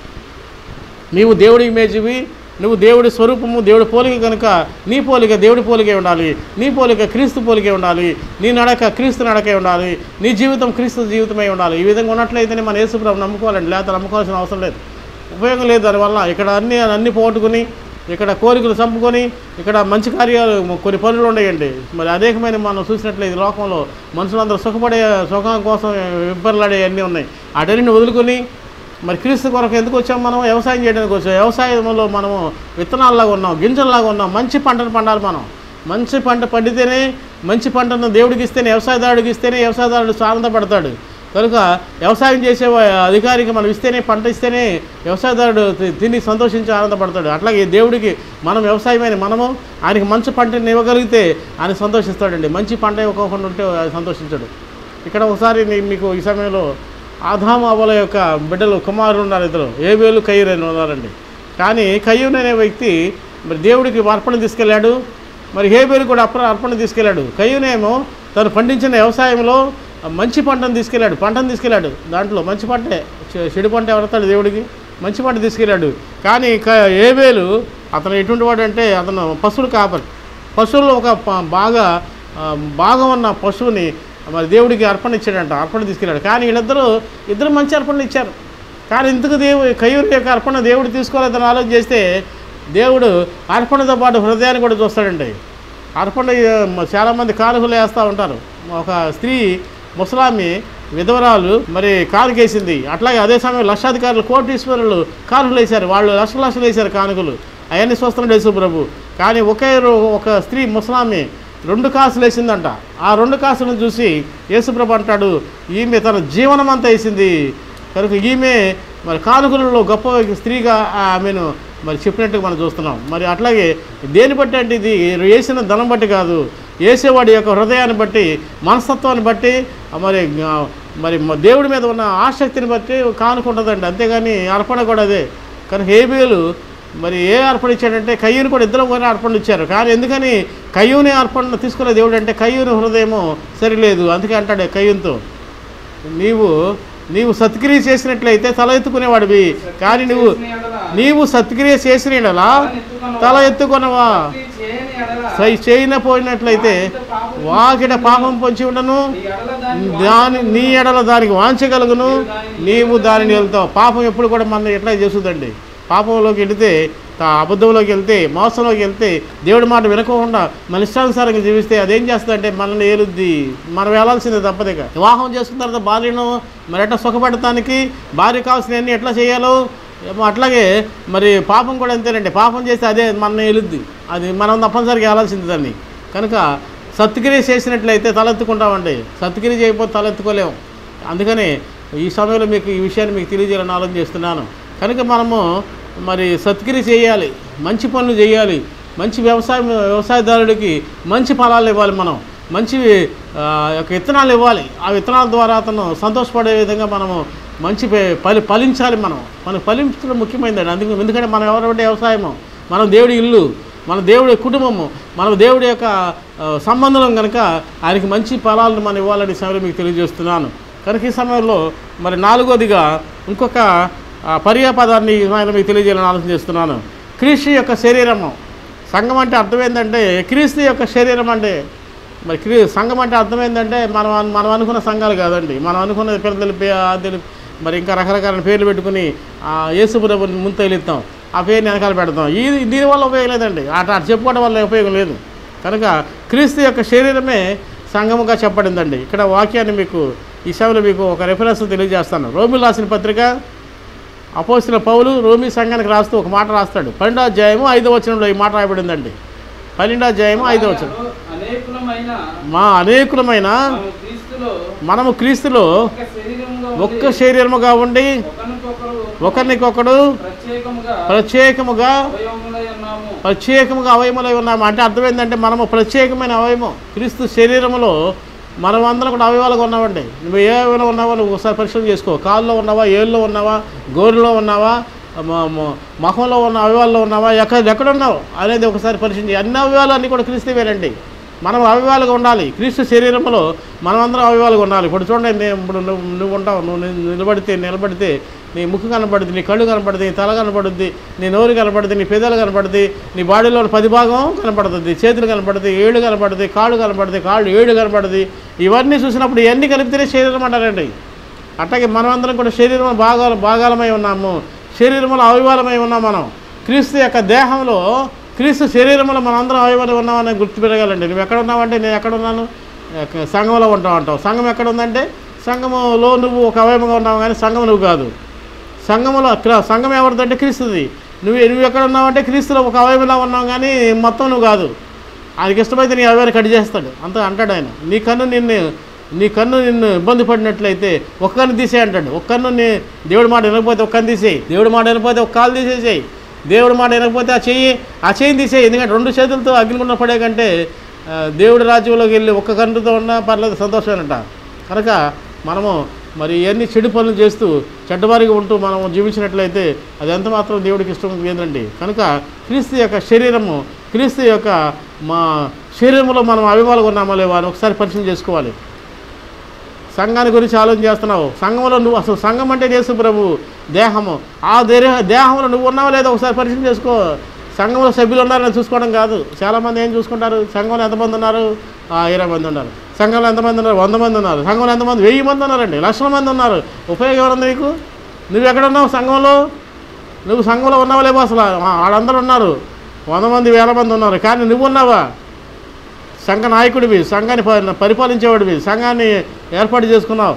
నీవు దేవుడి ఇమేజ్వి నువ్వు దేవుడి స్వరూపము దేవుడి పోలిక కనుక నీ పోలిక దేవుడి పోలికే ఉండాలి నీ పోలిక క్రీస్తు పోలికే ఉండాలి నీ నడక క్రీస్తు నడకే ఉండాలి నీ జీవితం క్రీస్తు జీవితమై ఉండాలి ఈ విధంగా ఉన్నట్లయితేనే మన యేసుప్రభు నమ్ముకోవాలండి లేకపోతే నమ్ముకోవాల్సిన అవసరం లేదు ఉపయోగం లేదు దానివల్ల ఇక్కడ అన్ని అన్ని పోగొట్టుకుని ఇక్కడ కోరికలు చంపుకొని ఇక్కడ మంచి కార్యాలు కొన్ని పనులు ఉన్నాయండి మరి అనేకమైన మనం చూసినట్లయితే ఈ లోకంలో మనుషులందరూ సుఖపడే సుఖం కోసం ఇబ్బర్లాడే అన్నీ ఉన్నాయి అటన్నింటిని వదులుకొని మరి క్రీస్తు కొరకు ఎందుకు వచ్చాం మనం వ్యవసాయం చేయడానికి వచ్చాం వ్యవసాయంలో మనము విత్తనాల్లాగా ఉన్నాం గింజల్లాగా ఉన్నాం మంచి పంటను పండాలి మనం మంచి పంట పండితేనే మంచి పంటను దేవుడికి ఇస్తేనే వ్యవసాయదారుడికి ఇస్తేనే వ్యవసాయదారుడు ఆనందపడతాడు కనుక వ్యవసాయం చేసే వా- అధికారికి మనం ఇస్తేనే పంట ఇస్తేనే వ్యవసాయదారుడు తి- తిని సంతోషించి ఆనందపడతాడు అట్లాగే దేవుడికి మనం వ్యవసాయమైన మనము ఆయనకి మంచి పంటని ఇవ్వగలిగితే ఆయన సంతోషిస్తాడండి మంచి పంట ఇవ్వకుండా ఉంటే ఆయన సంతోషించడు ఇక్కడ ఒకసారి నీ- మీకు ఈ సమయంలో ఆదాము అవ్వల యొక్క బిడ్డలు కుమారులు ఉన్నారు ఇద్దరు ఏబేలు కయ్యూరు అని ఉన్నారండి కానీ కయ్యూరు అనే వ్యక్తి మరి దేవుడికి అర్పణ తీసుకెళ్ళాడు మరి హేబేలు కూడా అర్పణ అర్పణ తీసుకెళ్ళాడు కయ్యూనేమో తను పండించిన వ్యవసాయంలో మంచి పంటను తీసుకెళ్ళాడు పంటను తీసుకెళ్ళాడు దాంట్లో మంచి పంటే చె- చెడు పంట ఎవడతాడు దేవుడికి మంచి పంట తీసుకెళ్ళాడు కానీ క ఏబేలు అతను ఎటువంటి వాడు అంటే అతను పశువులు కాపరి పశువుల్లో ఒక ప- బాగా ఆ, బాగా ఉన్న పశువుని మరి దేవుడికి అర్పణ ఇచ్చాడంట అర్పణ తీసుకెళ్ళాడు కానీ వీళ్ళిద్దరూ ఇద్దరు మంచి అర్పణలు ఇచ్చారు కానీ ఇందుకు దేవు కయ్యూరి యొక్క అర్పణ దేవుడు తీసుకోలేదని ఆలోచన చేస్తే దేవుడు అర్పణతో పాటు హృదయాన్ని కూడా చూస్తాడండి అర్పణ ఆ, మ- చాలామంది కాలువలు వేస్తూ ఉంటారు ఒక స్త్రీ ముసలామి విధవరాలు మరి కానుకేసింది అట్లాగే అదే సమయం లక్షాధికారులు కోటీశ్వరులు కానుకలు వేశారు వాళ్ళు లక్షల లక్షలు వేశారు కానుకలు అవన్నీ చూస్తున్నాడు యేసు ప్రభు కానీ ఒకే రో- ఒక స్త్రీ ముసలామి రెండు కాసులు వేసిందంట ఆ రెండు కాసులను చూసి యేసుప్రభు అంటాడు ఈమె తన జీవనం అంతా వేసింది కనుక ఈమె మరి కానుకలలో గొప్ప స్త్రీగా ఆమెను మరి చెప్పినట్టుగా మనం చూస్తున్నాం మరి అట్లాగే దేని బట్టి అంటే ఇది వేసిన ధనం బట్టి కాదు వేసేవాడి యొక్క హృదయాన్ని బట్టి మనస్తత్వాన్ని బట్టి మరి ఆ, మరి మ- దేవుడి మీద ఉన్న ఆసక్తిని బట్టి కానుకుంటుందండి అంతేగాని అర్పణ కూడా అదే కానీ హేబేలు మరి ఏ అర్పణ ఇచ్చాడంటే కయ్యూని కూడా ఇద్దరు కూడా అర్పణ ఇచ్చారు కానీ ఎందుకని కయ్యూని అర్పణ తీసుకునే దేవుడు అంటే కయ్యూని హృదయము సరిలేదు అందుకే అంటాడు కయ్యూనితో నీవు నీవు సత్క్రియ చేసినట్లయితే తల ఎత్తుకునేవాడివి కానీ నువ్వు చేసిన ఎడల నీవు సత్క్రియ చేసిన యెడల తల ఎత్తుకొనవా భక్తి చేయని ఎడల సై చేయకపోయినట్లయితే వాకిట పాపం పొంచి ఉండను ఈ ఎడల దాన్ని దాని నీ ఎడల దానికి వాంచగలుగును నీవు దానిని వెళ్తావు పాపం ఎప్పుడు కూడా మన ఎట్లా చేస్తుందండి పాపంలోకి వెళితే తా- అబద్ధంలోకి వెళ్తే మోసంలోకి వెళ్తే దేవుడి మాట వినకుండా మన ఇష్టానుసారంగా జీవిస్తే అదేం చేస్తుందంటే మనల్ని ఏలుద్ది మనం వెళ్ళాల్సిందే తప్పదిక వివాహం చేసుకున్న తర్వాత భార్యను మరి ఎట్లా సుఖపెడటానికి భార్య కావాల్సినవన్నీ ఎట్లా చేయాలో ఏమో అట్లాగే మరి పాపం కూడా అంతేనండి పాపం చేస్తే అదే మన ఏలుద్ది అది మనం తప్పనిసరిగా వెళ్ళాల్సింది దాన్ని కనుక సత్క్రియ చేసినట్లయితే తలెత్తుకుంటామండి సత్క్రియ చేయకపోతే తలెత్తుకోలేము అందుకని ఈ సమయంలో మీకు ఈ విషయాన్ని మీకు తెలియజేయాలని ఆలోచన చేస్తున్నాను కనుక మనము మరి సత్క్రియ చేయాలి మంచి పనులు చేయాలి మంచి వ్యవసాయం వ్యవసాయదారుడికి మంచి ఫలాలు ఇవ్వాలి మనం మంచి ఆ, యొక్క విత్తనాలు ఇవ్వాలి ఆ విత్తనాల ద్వారా అతను సంతోషపడే విధంగా మనము మంచి పే- ఫలి ఫలించాలి మనం మనం ఫలించడం ముఖ్యమైనది అందుకు ఎందుకంటే మనం ఎవరంటే వ్యవసాయము మనం దేవుడి ఇల్లు మన దేవుడి కుటుంబము మన దేవుడి యొక్క ఆ, సంబంధం కనుక ఆయనకి మంచి ఫలాలను మనం ఇవ్వాలని ఈ సమయంలో మీకు తెలియజేస్తున్నాను కనుక ఈ సమయంలో మరి నాలుగోదిగా ఇంకొక ఆ, పర్యాపదాన్ని ఈ సమయంలో మీకు తెలియజేయాలని ఆలోచన చేస్తున్నాను క్రీస్తు యొక్క శరీరము సంఘం అంటే అర్థం ఏంటంటే క్రీస్తు యొక్క శరీరం అంటే మరి క్రీ సంఘం అంటే అర్థం ఏంటంటే మనం అను- మనం అనుకున్న సంఘాలు కాదండి మనం అనుకున్న పిల్లలు ఆద్యులు మరి ఇంకా రకరకాల పేర్లు పెట్టుకుని ఆ యేసుప్రభుని ముందు తగిలిస్తాం ఆ పేరుని వెనకాల పెడతాం ఈ దీనివల్ల ఉపయోగం లేదండి అట్లా అటు చెప్పుకోవడం వల్ల ఉపయోగం లేదు కనుక క్రీస్తు యొక్క శరీరమే సంఘముగా చెప్పబడిందండి ఇక్కడ వాక్యాన్ని మీకు ఈ సమయంలో మీకు ఒక రెఫరెన్స్ తెలియజేస్తాను రోమిల్ రాసిన పత్రిక అపోసిన పౌలు రోమి సంఘానికి రాస్తూ ఒక మాట రాస్తాడు పన్నెండో అధ్యాయము ఐదో వచనంలో ఈ మాట రాయబడిందండి పన్నెండో అధ్యాయము ఐదో వచనం అనేకులమైన మా అనేకులమైన మనము క్రీస్తులో మనము క్రీస్తులో ఒక శరీరముగా ఒక్క ఉండి శరీరముగా ఉండి ఒకరికొకరు ఒకరినికొకడు ప్రత్యేకముగా ప్రత్యేకముగా అవయవములై ఉన్నాము ప్రత్యేకముగా అవయములై ఉన్నాము అంటే అర్థం ఏంటంటే మనము ప్రత్యేకమైన అవయవం క్రీస్తు శరీరములో మనం అందరం కూడా అవయవాలుగా ఉన్నామండి నువ్వు ఏ అవయవంలో ఉన్నావో నువ్వు ఒకసారి పరిశీలన చేసుకో కాల్లో ఉన్నావా ఏళ్ళలో ఉన్నావా గోరులో ఉన్నావా మ- మ- మొహంలో ఉన్న అవయవాల్లో ఉన్నావా ఎక్కడ ఎక్కడున్నావు అనేది ఒకసారి పరిశీలించి అన్ని అవయవాలు అన్నీ కూడా క్రీస్తువేనండి మనం అవయవాలుగా ఉండాలి క్రీస్తు శరీరంలో మనమందరం అవయవాలుగా ఉండాలి ఇప్పుడు చూడండి నేను ఇప్పుడు నువ్వు నువ్వు ఉంటావు నువ్వు ని- నిలబడితే నిలబడితే నీ ముక్కు కనపడుద్ది నీ కళ్ళు కనపడుద్ది నీ తల కనపడుద్ది నీ నోరు కనపడుద్ది నీ పెదాలు కనపడుద్ది నీ బాడీలో పది భాగం కనపడుతుంది చేతులు కనపడుతుంది ఏళ్ళు కనపడుతుంది కాళ్ళు కనపడుతుంది కాళ్ళు ఏళ్ళు కనపడుతుంది ఇవన్నీ చూసినప్పుడు ఇవన్నీ కలిపితేనే శరీరం అంటారండి అట్లాగే మనమందరం కూడా శరీరం భాగాలు భాగాలమై ఉన్నాము శరీరంలో అవయవాలమై ఉన్నాం మనం క్రీస్తు యొక్క దేహంలో క్రీస్తు శరీరంలో మనందరం అవయవాలు ఉన్నామని గుర్తుపెరగాలండి నువ్వు ఎక్కడ ఉన్నావంటే నేను ఎక్కడ ఉన్నాను ఎక్క- సంఘంలో ఉంటావు అంటావు సంఘం ఎక్కడ ఉందంటే సంఘములో నువ్వు ఒక అవయవంగా ఉన్నావు కానీ సంఘం నువ్వు కాదు సంఘములో క్ర- సంఘం ఎవరిదంటే క్రీస్తుది నువ్వు నువ్వు ఎక్కడ ఉన్నావంటే క్రీస్తులో ఒక అవయవంలా ఉన్నావు కానీ మొత్తం నువ్వు కాదు ఆయనకి ఇష్టమైతే నీ అవయవాన్ని కట్ చేస్తాడు అంత అంటాడు ఆయన నీ కన్ను నిన్ను నీ కన్ను నిన్ను ఇబ్బంది పడినట్లయితే ఒక్క కన్ను తీసేయి అంటాడు ఒక్క కన్ను నీ దేవుడి మాట వినకపోతే ఒక్క కన్ను తీసేయి దేవుడి మాట వినకపోతే ఒక కాలు తీసేసేయి దేవుడి మాట వినకపోతే ఆ చెయ్యి ఆ చెయ్యిని తీసేయి ఎందుకంటే రెండు చేతులతో అగ్నిగుండ పడే కంటే ఆ, దేవుడి రాజ్యంలోకి వెళ్ళి ఒక్క కన్నుతో ఉన్నా పర్లేదు సంతోషమేనంట కనుక మనము మరి ఇవన్నీ చెడు పనులు చేస్తూ చెడ్డవారిగా ఉంటూ మనం జీవించినట్లయితే అది ఎంత మాత్రం దేవుడికి ఇష్టం లేదండి కనుక క్రీస్తు యొక్క శరీరము క్రీస్తు యొక్క మా శరీరంలో మనం అభిమానులు ఉన్నామో లేవో అని ఒకసారి పరిశీలన చేసుకోవాలి సంఘాన్ని గురించి ఆలోచన చేస్తున్నావు సంఘంలో నువ్వు అసలు సంఘం అంటే యేసు ప్రభు దేహము ఆ దేహ దేహంలో నువ్వు ఉన్నావో లేదో ఒకసారి పరిశీలన చేసుకో సంఘంలో సభ్యులు ఉన్నారని చూసుకోవడం కాదు చాలామంది ఏం చూసుకుంటారు సంఘంలో ఎంతమంది ఉన్నారు ఆ, ఇరవై మంది ఉన్నారు సంఘంలో ఎంతమంది ఉన్నారు వంద మంది ఉన్నారు సంఘంలో ఎంతమంది వెయ్యి మంది ఉన్నారండి లక్షల మంది ఉన్నారు ఉపయోగం ఎవరుంది నీకు నువ్వు ఎక్కడ ఉన్నావు సంఘంలో నువ్వు సంఘంలో ఉన్నావా లేవో అసలు ఆ, వాళ్ళందరూ ఉన్నారు వంద మంది వేల మంది ఉన్నారు కానీ నువ్వు ఉన్నావా సంఘ నాయకుడివి సంఘాన్ని ప- పరిపాలించేవాడివి సంఘాన్ని ఏర్పాటు చేసుకున్నావు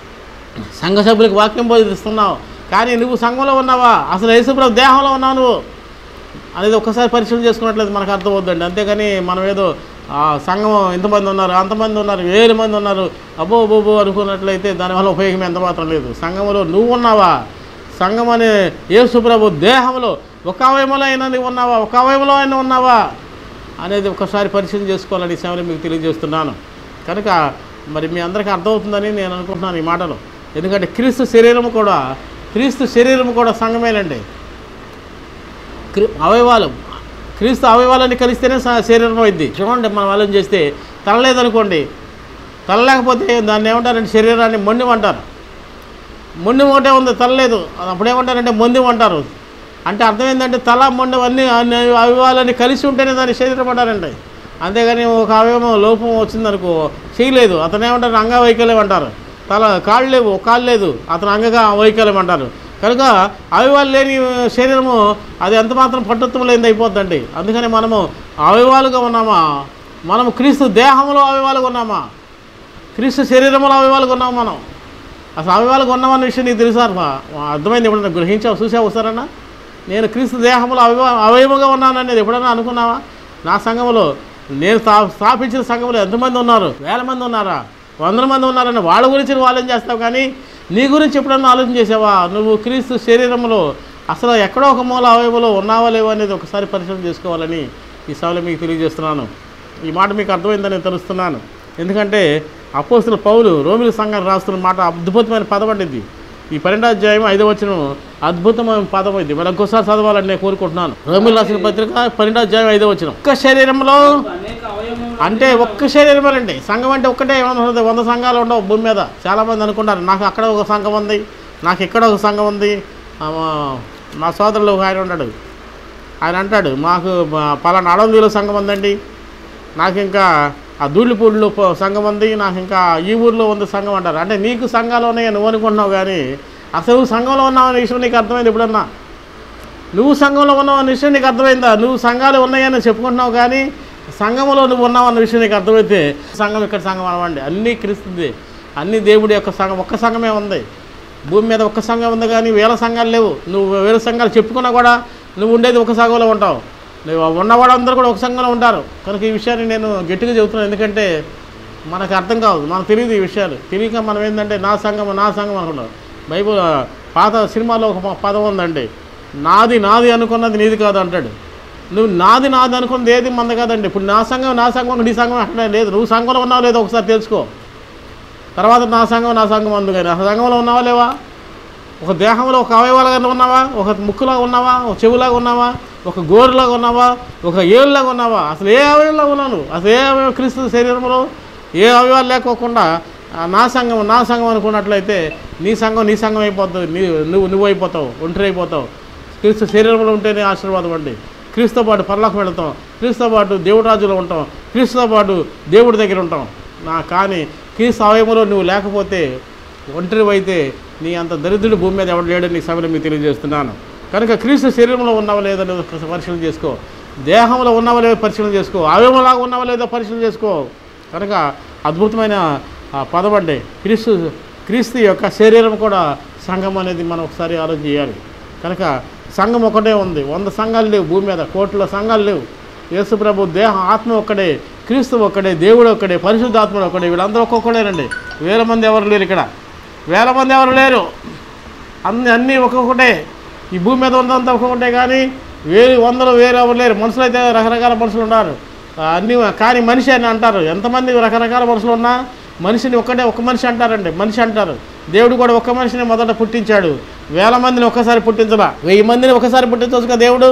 సంఘ సభ్యులకు వాక్యం బోధిస్తున్నావు కానీ నువ్వు సంఘంలో ఉన్నావా అసలు యేసుప్రభు దేహంలో ఉన్నావు నువ్వు అనేది ఒక్కసారి పరిశీలన చేసుకున్నట్లయితే మనకు అర్థమవుద్దండి అంతేగాని మనం ఏదో ఆ, సంఘం ఇంతమంది ఉన్నారు అంతమంది ఉన్నారు వేల మంది ఉన్నారు అబ్బో అబ్బో అనుకున్నట్లయితే దానివల్ల ఉపయోగం ఎంత మాత్రం లేదు సంఘంలో నువ్వు ఉన్నావా సంఘం అనే యేసుప్రభు దేహంలో ఒక అవయవంలో అయినా నువ్వు ఉన్నావా ఒక అవయవంలో అయినా ఉన్నావా అనేది ఒకసారి పరిశీలన చేసుకోవాలని ఈ సమయంలో మీకు తెలియజేస్తున్నాను కనుక మరి మీ అందరికీ అర్థమవుతుందని నేను అనుకుంటున్నాను ఈ మాటలు ఎందుకంటే క్రీస్తు శరీరము కూడా క్రీస్తు శరీరము కూడా సంఘమేనండి క్రీ అవయవాలు క్రీస్తు అవయవాలన్నీ కలిస్తేనే స- శరీరం అయింది చూడండి మనం ఆలోచన చేస్తే తల లేదనుకోండి తల లేకపోతే దాన్ని ఏమంటారంటే శరీరాన్ని మొండి అంటారు మొండి ఒకటే ఉంది తల లేదు అప్పుడు ఏమంటారంటే మొంది అంటారు అంటే అర్థం ఏంటంటే తల మొండి అన్ని అన్ని అవయవాలన్నీ కలిసి ఉంటేనే దాన్ని శరీరం అంటారండి అంతేగాని ఒక అవయవం లోపం వచ్చిందనుకో చేయలేదు అతను ఏమంటారు అంగవైకల్యం అంటారు తల కాళ్ళు లేవు ఒక కాళ్ళు లేదు అతను అంగగా వైకల్యం అంటారు కనుక అవయవాలు లేని శరీరము అది ఎంత మాత్రం పట్టుత్వం లేనిది అయిపోద్దండి అందుకని మనము అవయవాలుగా ఉన్నామా మనము క్రీస్తు దేహంలో అవయవాలుగా ఉన్నామా క్రీస్తు శరీరంలో అవయవాలుగా ఉన్నాం మనం అసలు అవయవాలుగా ఉన్నామన్న విషయం నీకు తెలుసా మా అర్థమైంది ఎప్పుడన్నా గ్రహించావు చూసావు వస్తారన్నా నేను క్రీస్తు దేహంలో అవయవ అవయవంగా ఉన్నాననేది ఎప్పుడన్నా అనుకున్నావా నా సంఘంలో నేను స్థా స్థాపించిన సంఘంలో ఎంతమంది ఉన్నారు వేల మంది ఉన్నారా వందల మంది ఉన్నారని వాళ్ళ గురించి నువ్వు ఆలోచన చేస్తావు కానీ నీ గురించి ఎప్పుడన్నా ఆలోచన చేసావా నువ్వు క్రీస్తు శరీరంలో అసలు ఎక్కడో ఒక మూల అవయవంలో ఉన్నావా లేవో అనేది ఒకసారి పరిశీలన చేసుకోవాలని ఈ సభలో మీకు తెలియజేస్తున్నాను ఈ మాట మీకు అర్థమైందని నేను తెలుస్తున్నాను ఎందుకంటే అపోస్తుల పౌలు రోమిల సంఘాన్ని రాస్తున్న మాట అద్భుతమైన పదం అండి ఇది ఈ పన్నెండో అధ్యాయం ఐదో వచ్చిన అద్భుతమైన పదం ఇది మనం ఇంకోసారి చదవాలని నేను కోరుకుంటున్నాను రోమిల రాసిన పత్రిక పన్నెండో అధ్యాయం ఐదో వచ్చిన ఒక్క శరీరంలో అనేక అవయవములు అంటే ఒక్క శరీరమేనండి సంఘం అంటే ఒక్కటే ఏమన్నా వంద సంఘాలు ఉండవు భూమి మీద చాలామంది అనుకుంటారు నాకు అక్కడ ఒక సంఘం ఉంది నాకు ఇక్కడ ఒక సంఘం ఉంది ఆ, మా- మా సోదరులు ఒక ఆయన ఉన్నాడు ఆయన అంటాడు మాకు మా పలానా అడవిలో సంఘం ఉందండి నాకు ఇంకా ఆ ధూళిపూడిలో పో- సంఘం ఉంది నాకు ఇంకా ఈ ఊర్లో ఉంది సంఘం అంటారు అంటే నీకు సంఘాలు ఉన్నాయని నువ్వు అనుకుంటున్నావు కానీ అసలు నువ్వు సంఘంలో ఉన్నావు అనే విషయం నీకు అర్థమైంది ఎప్పుడన్నా నువ్వు సంఘంలో ఉన్నావు అన్న విషయం నీకు అర్థమైందా నువ్వు సంఘాలు ఉన్నాయని చెప్పుకుంటున్నావు కానీ సంఘంలో నువ్వు ఉన్నావు అన్న విషయం నీకు అర్థమైతే సంఘం ఇక్కడ సంఘం అనవండి అన్నీ క్రీస్తుంది అన్ని దేవుడి యొక్క సంఘం ఒక్క సంఘమే ఉంది భూమి మీద ఒక్క సంఘం ఉంది కానీ వేల సంఘాలు లేవు నువ్వు వేల సంఘాలు చెప్పుకున్నా కూడా నువ్వు ఉండేది ఒక సంఘంలో ఉంటావు నువ్వు ఉన్నవాళ్ళందరూ కూడా ఒక సంఘంలో ఉంటారు కనుక ఈ విషయాన్ని నేను గట్టిగా చెబుతున్నాను ఎందుకంటే మనకు అర్థం కాదు మనకు తెలియదు ఈ విషయాలు తెలియక మనం ఏంటంటే నా సంఘం నా సంఘం అనుకున్నాం బైబుల్ పాత సినిమాలో ఒక ప- పదం ఉందండి నాది నాది అనుకున్నది నీది కాదు అంటాడు నువ్వు నాది నాది అనుకున్నది ఏది మంద కాదండి ఇప్పుడు నా సంఘం నా సంఘం నీ సంఘం అక్కడ లేదు నువ్వు సంఘంలో ఉన్నావు లేదో ఒకసారి తెలుసుకో తర్వాత నా సంఘం నా సంఘం అందు కానీ ఆ సంఘంలో ఉన్నావా లేవా ఒక దేహంలో ఒక అవయవాలుగా ఉన్నావా ఒక ముక్కులాగా ఉన్నావా ఒక చెవులాగా ఉన్నావా ఒక గోరులాగా ఉన్నావా ఒక ఏళ్ళలాగా ఉన్నావా అసలు ఏ అవయవంలో ఉన్నావు అసలు ఏ అవయవం క్రీస్తు శరీరంలో ఏ అవయవాలు లేకోకుండా ఆ నా సంఘం నా సంఘం అనుకున్నట్లయితే నీ సంఘం నీ సంఘం అయిపోతుంది నీ నువ్వు నువ్వు అయిపోతావు ఒంటరి అయిపోతావు క్రీస్తు శరీరంలో ఉంటేనే ఆశీర్వాదం అండి క్రీస్తుతో పాటు పర్లోకి వెళతాం క్రీస్తుతో పాటు దేవుడు రాజులో ఉంటాం క్రీస్తుతో పాటు దేవుడి దగ్గర ఉంటాం నా కానీ క్రీస్తు అవయవంలో నువ్వు లేకపోతే ఒంటరి అయితే నీ అంత దరిద్రుడు భూమి మీద ఎవడు లేడని నీ సభలో మీకు తెలియజేస్తున్నాను కనుక క్రీస్తు శరీరంలో ఉన్నావా లేదో నువ్వు పరిశీలన చేసుకో దేహంలో ఉన్నావా లేదో పరిశీలన చేసుకో అవయవంలాగా ఉన్నావా లేదో పరిశీలన చేసుకో కనుక అద్భుతమైన ఆ పదం అండి క్రీస్తు క్రీస్తు యొక్క శరీరం కూడా సంఘం అనేది మనం ఒకసారి ఆలోచన చేయాలి కనుక సంఘం ఒకటే ఉంది వంద సంఘాలు లేవు భూమి మీద కోట్ల సంఘాలు లేవు యేసు ప్రభు దేహం ఆత్మ ఒక్కడే క్రీస్తు ఒక్కడే దేవుడు ఒక్కడే పరిశుద్ధాత్ముడు ఒక్కడే వీళ్ళందరూ ఒక్కొక్కడేనండి వేల మంది ఎవరు లేరు ఇక్కడ వేల మంది ఎవరు లేరు అన్ని అన్నీ ఒక్కొక్కటే ఈ భూమి మీద ఉన్నంత ఒక్కొక్కటే కానీ వేరు వందలు వేరు ఎవరు లేరు మనుషులు అయితే రకరకాల మనుషులు ఉన్నారు ఆ, అన్ని కానీ మనిషి అని అంటారు ఎంతమంది రకరకాల మనుషులు ఉన్నా మనిషిని ఒక్కటే ఒక మనిషి అంటారండి మనిషి అంటారు దేవుడు కూడా ఒక్క మనిషిని మొదట పుట్టించాడు వేల మందిని ఒక్కసారి పుట్టించలా వెయ్యి మందిని ఒకసారి పుట్టించవచ్చుగా దేవుడు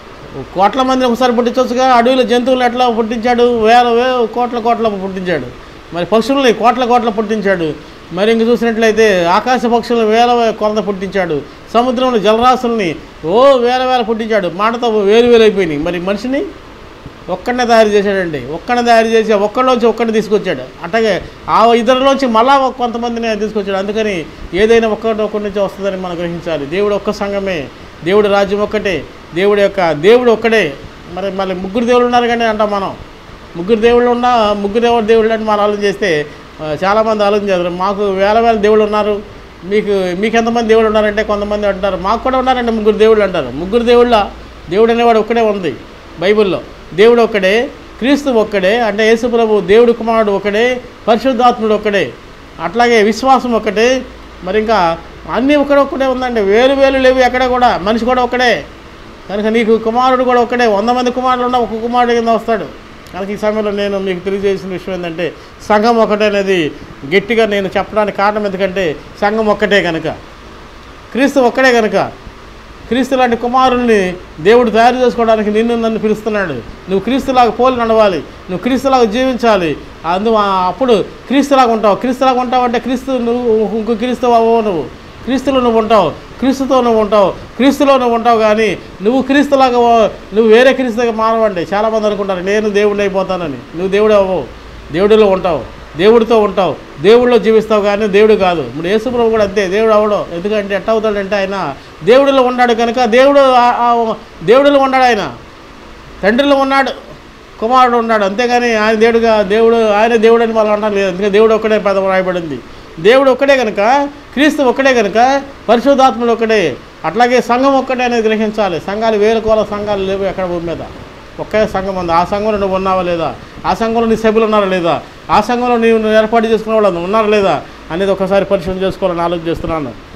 కోట్ల మందిని ఒకసారి పుట్టించవచ్చుగా అడవిలో జంతువులు ఎట్లా పుట్టించాడు వేల వే కోట్ల కోట్ల పుట్టించాడు మరి పక్షుల్ని కోట్ల కోట్ల పుట్టించాడు మరి ఇంక చూసినట్లయితే ఆకాశ పక్షులను వేల వే- కొలత పుట్టించాడు సముద్రంలో జలరాశుల్ని ఓ వేల వేల పుట్టించాడు మాటతో వేలు వేలు అయిపోయినాయి మరి మనిషిని ఒక్కడనే తయారు చేశాడండి ఒక్కడనే తయారు చేసి ఒక్కడిలోంచి ఒక్కడిని తీసుకొచ్చాడు అట్లాగే ఆ ఇద్దరిలోంచి మళ్ళా ఒక కొంతమందిని తీసుకొచ్చాడు అందుకని ఏదైనా ఒక్కటి ఒక్కడి నుంచి వస్తుందని మనం గ్రహించాలి దేవుడు ఒక్క సంఘమే దేవుడు రాజ్యం ఒక్కటే దేవుడు యొక్క దేవుడు ఒక్కడే మరి మళ్ళీ ముగ్గురు దేవుళ్ళు ఉన్నారు కానీ అంటాం మనం ముగ్గురు దేవుళ్ళు ఉన్నా ముగ్గురు ఎవరు దేవుళ్ళు అని మనం ఆలోచన చేస్తే ఆ, చాలామంది ఆలోచన చేస్తారు మాకు వేల వేల దేవుళ్ళు ఉన్నారు మీకు మీకు ఎంతమంది దేవుళ్ళు ఉన్నారంటే కొంతమంది అంటారు మాకు కూడా ఉన్నారంటే ముగ్గురు దేవుళ్ళు అంటారు ముగ్గురు దేవుళ్ళ దేవుడు అనేవాడు ఒక్కడే ఉంది బైబిల్లో దేవుడు ఒక్కడే క్రీస్తు ఒక్కడే అంటే యేసుప్రభు దేవుడు కుమారుడు ఒకడే పరిశుద్ధాత్ముడు ఒక్కడే అట్లాగే విశ్వాసం ఒకటే మరి ఇంకా అన్నీ ఒక్కడే ఒక్కడే ఉందండి వేలు వేలు లేవు ఎక్కడ కూడా మనిషి కూడా ఒక్కడే కనుక నీకు కుమారుడు కూడా ఒక్కడే వంద మంది కుమారులు ఉన్న ఒక కుమారుడు కింద వస్తాడు కనుక ఈ సమయంలో నేను మీకు తెలియజేసిన విషయం ఏంటంటే సంఘం ఒకటే అనేది గట్టిగా నేను చెప్పడానికి కారణం ఎందుకంటే సంఘం ఒక్కటే కనుక క్రీస్తు ఒక్కడే కనుక క్రీస్తు లాంటి కుమారుల్ని దేవుడు తయారు చేసుకోవడానికి నిన్ను నన్ను పిలుస్తున్నాడు నువ్వు క్రీస్తులాగా పోలి నడవాలి నువ్వు క్రీస్తులాగా జీవించాలి అందు అప్పుడు క్రీస్తులాగా ఉంటావు క్రీస్తులాగా ఉంటావు అంటే క్రీస్తు నువ్వు ఇంకో క్రీస్తు అవ్వవు నువ్వు క్రీస్తులో నువ్వు ఉంటావు క్రీస్తుతో నువ్వు ఉంటావు క్రీస్తులో నువ్వు ఉంటావు కానీ నువ్వు క్రీస్తులాగా ఓ- నువ్వు వేరే క్రీస్తుగా మారవండి చాలామంది అనుకుంటారు నేను దేవుడిని అయిపోతానని నువ్వు దేవుడు అవ్వవు దేవుడిలో ఉంటావు దేవుడితో ఉంటావు దేవుడిలో జీవిస్తావు కానీ దేవుడు కాదు ఇప్పుడు యేసుప్రభు కూడా అంతే దేవుడు అవడం ఎందుకంటే ఎట్ట అవుతాడంటే ఆయన దేవుడిలో ఉన్నాడు కనుక దేవుడు ఆ- ఆ దేవుడిలో ఉన్నాడు ఆయన తండ్రిలో ఉన్నాడు కుమారుడు ఉన్నాడు అంతేగాని ఆయన దేవుడుగా దేవుడు ఆయన దేవుడు అని వాళ్ళు అన్నారు లేదు అందుకే దేవుడు ఒక్కడే పదం రాయబడింది దేవుడు ఒక్కడే కనుక క్రీస్తు ఒక్కడే కనుక పరిశుద్ధాత్ముడు ఒక్కడే అట్లాగే సంఘం ఒక్కటే అనేది గ్రహించాలి సంఘాలు వేల కోల సంఘాలు లేవు ఎక్కడ భూమి మీద ఒకే సంఘం ఉంది ఆ సంఘంలో నువ్వు ఉన్నావా లేదా ఆ సంఘంలో నీ సభ్యులు ఉన్నారా లేదా ఆ సంఘంలో నీవు నువ్వు ఏర్పాటు చేసుకున్న వాళ్ళు ఉన్నారా లేదా అనేది ఒకసారి పరిశీలన చేసుకోవాలని ఆలోచన చేస్తున్నాను